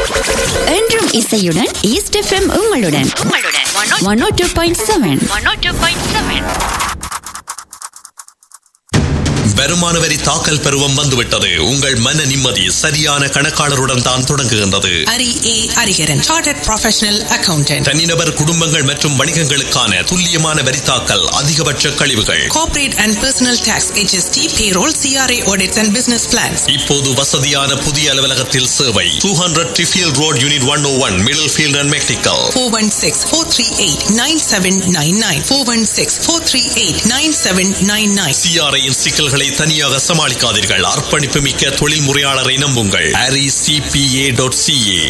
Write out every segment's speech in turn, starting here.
என்றும் இசையுடன் East FM உங்களுடன் one O two point seven வருமான வரி தாக்கல் பருவம் வந்துவிட்டது உங்கள் மன நிம்மதி சரியான கணக்காளருடன் தான் தொடங்குகின்றது Hari A Harikaran chartered professional accountant தனிநபர் குடும்பங்கள் மற்றும் வணிகங்களுக்கான துல்லியமான வரி தாக்கல் அதிகபட்ச கழிவுகள் corporate and personal tax HST payroll CRA audits and business plans இப்போது வசதியான புதிய அலுவலகத்தில் சேவை two hundred Trifield road unit one O one Middlefield and McNicoll 416-438-9799 416-438-9799 சிஆர்ஐயின் சிக்கல்களை தனியாக சமாளிக்காதீர்கள் அர்ப்பணிப்பு மிக்க தொழில் முறையாளரை நம்புங்கள் அரி சிபிஏ டாட் சிஏ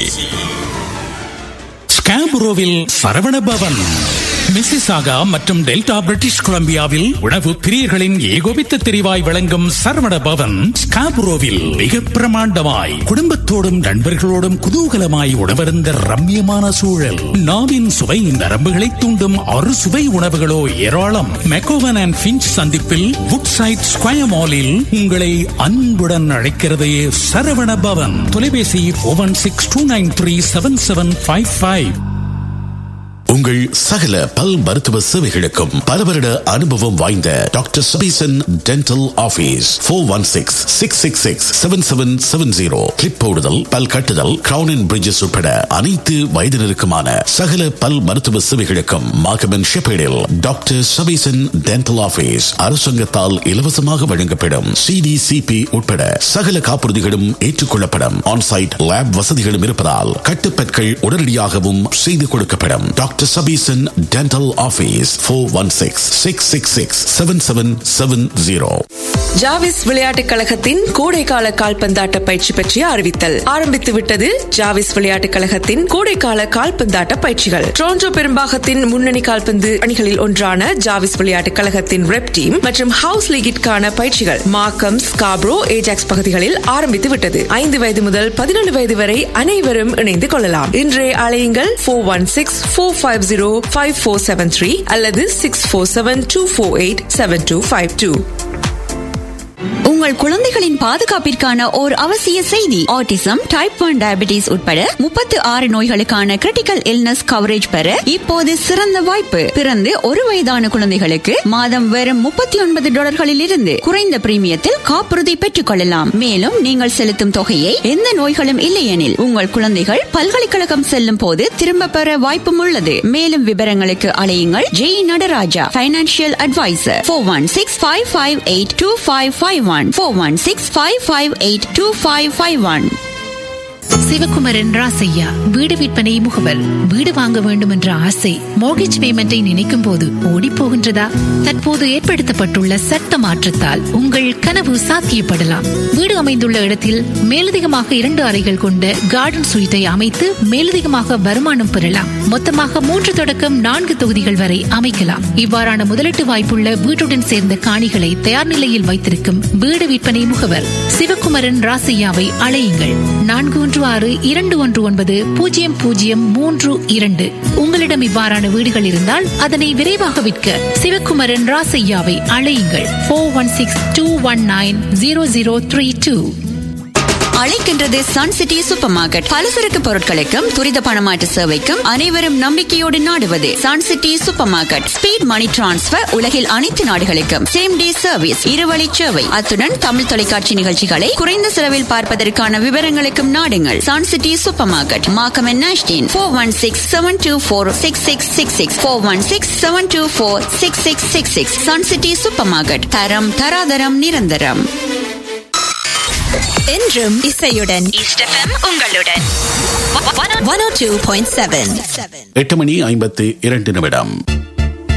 ஸ்காபுரோவில் சரவண பவன் மிசிசாகா மற்றும் டெல்டா பிரிட்டிஷ் கொலம்பியாவில் உணவு பிரியர்களின் ஏகோபித்த தெரிவாய் விளங்கும் சரவண பவன் ஸ்காபுரோவில் மிக பிரமாண்டமாய் குடும்பத்தோடும் நண்பர்களோடும் குதூகலமாய் உணவருந்த ரம்மியமான சூழல் நாவின் சுவை நரம்புகளை தூண்டும் அறு சுவை உணவுகளோ ஏராளம் மெக்கோவன் அண்ட் பிஞ்ச் சந்திப்பில் வுட் சைட் ஸ்கொயர் மாலில் உங்களை அன்புடன் அழைக்கிறது சரவண பவன் தொலைபேசி one six two nine three seven seven five five உங்கள் சகல பல் மருத்துவ சேவைகளுக்கும் பல வருட அனுபவம் வாய்ந்த doctor Sabesan dental office four one six six six six seven seven seven zero clip போடுதல் பல் கட்டுதல் கிரவுன் அண்ட் பிரிட்ஜஸ் உட்பட அனைத்து வயதினருக்குமான சகல பல் மருத்துவ சேவைகளுக்கும் மாகமன் ஷெப்பேடில் டாக்டர் சபீசன் டென்டல் ஆபீஸ் அரசாங்கத்தால் இலவசமாக வழங்கப்படும் சிடிசிபி உட்பட சகல காப்புறுதிகளும் ஏற்றுக்கொள்ளப்படும் ஆன்சைட் லேப் வசதிகளும் இருப்பதால் கட்டுப்பற்கள் உடனடியாகவும் செய்து கொடுக்கப்படும் doctor Sabesan dental office four one six six six six seven seven seven zero ஜாவிஸ் விளையாட்டுக் கழகத்தின் கோடைக்கால கால்பந்தாட்ட பயிற்சி பற்றிய அறிவித்தல் ஆரம்பித்து விட்டது ஜாவிஸ் விளையாட்டுக் கழகத்தின் கோடைக்கால கால்பந்தாட்ட பயிற்சிகள் டொரண்டோ பெரும்பாகத்தின் முன்னணி கால்பந்து அணிகளில் ஒன்றான ஜாவிஸ் விளையாட்டுக் கழகத்தின் ரெப் டீம் மற்றும் ஹவுஸ் லீகிற்கான பயிற்சிகள் மார்க்கம் ஸ்காப்ரோ ஏஜாக்ஸ் பகுதிகளில் ஆரம்பித்து விட்டது ஐந்து வயது முதல் பதினேழு வயது வரை அனைவரும் இணைந்து கொள்ளலாம் இன்றைய அலையுங்கள் four one six four five zero five four seven three அல்லது six four seven two four eight seven two five two உங்கள் குழந்தைகளின் பாதுகாப்பிற்கான ஓர் அவசிய செய்தி ஆட்டிசம் டைப் ஒன் டயபிட்டிஸ் உட்பட முப்பத்து ஆறு நோய்களுக்கான கிரிட்டிக்கல் இல்னஸ் கவரேஜ் பெற இப்போது சிறந்த வாய்ப்பு பிறந்து ஒரு வயதான குழந்தைகளுக்கு மாதம் வெறும் முப்பத்தி ஒன்பது டாலர்களில் இருந்து குறைந்த பிரீமியத்தில் காப்புறுதி பெற்றுக் கொள்ளலாம் மேலும் நீங்கள் செலுத்தும் தொகையை எந்த நோய்களும் இல்லையெனில் உங்கள் குழந்தைகள் பல்கலைக்கழகம் செல்லும் போது திரும்ப பெற வாய்ப்பும் உள்ளது மேலும் விவரங்களுக்கு அலையுங்கள் Jai Nadaraja financial advisor four one six five five eight two five five one four one six five five eight two five five one Sivakumaran Rasaiah வீடு விற்பனை முகவர் வீடு வாங்க வேண்டும் என்ற ஆசை மோர்கேஜ் பேமெண்டை நினைக்கும் போது ஓடி போகின்றதா தற்போது ஏற்படுத்தப்பட்டுள்ள சட்ட மாற்றத்தால் உங்கள் கனவு சாத்தியப்படலாம் வீடு அமைந்துள்ள இடத்தில் மேலதிகமாக இரண்டு அறைகள் கொண்ட கார்டன் சுயிட்டை அமைத்து மேலதிகமாக வருமானம் பெறலாம் மொத்தமாக மூன்று தொடக்கம் நான்கு தொகுதிகள் வரை அமைக்கலாம் இவ்வாறான முதலீட்டு வாய்ப்புள்ள வீட்டுடன் சேர்ந்த காணிகளை தயார் நிலையில் வைத்திருக்கும் வீடு விற்பனை முகவர் சிவகுமரன் ராசையாவை அழையுங்கள் நான்கு ஒன்று ஆறு இரண்டு ஒன்று ஒன்பது பூஜ்ஜியம் பூஜ்ஜியம் மூன்று இரண்டு உங்களிடம் இவ்வாறான வீடுகள் இருந்தால் அதனை விரைவாக விற்க சிவகுமரன் ராசையாவை அழையுங்கள் four one six two one nine zero zero three two அழைக்கின்றது சன் சிட்டி சூப்பர் மார்க்கெட் பலசரக்கு பொருட்களுக்கும் துரித பணமாற்று சேவைக்கும் அனைவரும் நம்பிக்கையோடு நாடுவது Sun City supermarket speed money transfer உலகில் அனைத்து நாடுகளுக்கும் சேம் டே சர்வீஸ் இருவழி சேவை அத்துடன் தமிழ் தொலைக்காட்சி நிகழ்ச்சிகளை குறைந்த செலவில் பார்ப்பதற்கான விவரங்களுக்கும் நாடுங்கள் Sun City supermarket Markham Nashdene four one six seven two four six six six six four one six seven two four six six six six Sun City supermarket தரம் தராதரம் நிரந்தரம் என்றும் இசையுடன் உங்களுடன் one O two point seven எட்டு மணி ஐம்பத்தி இரண்டு நிமிடம்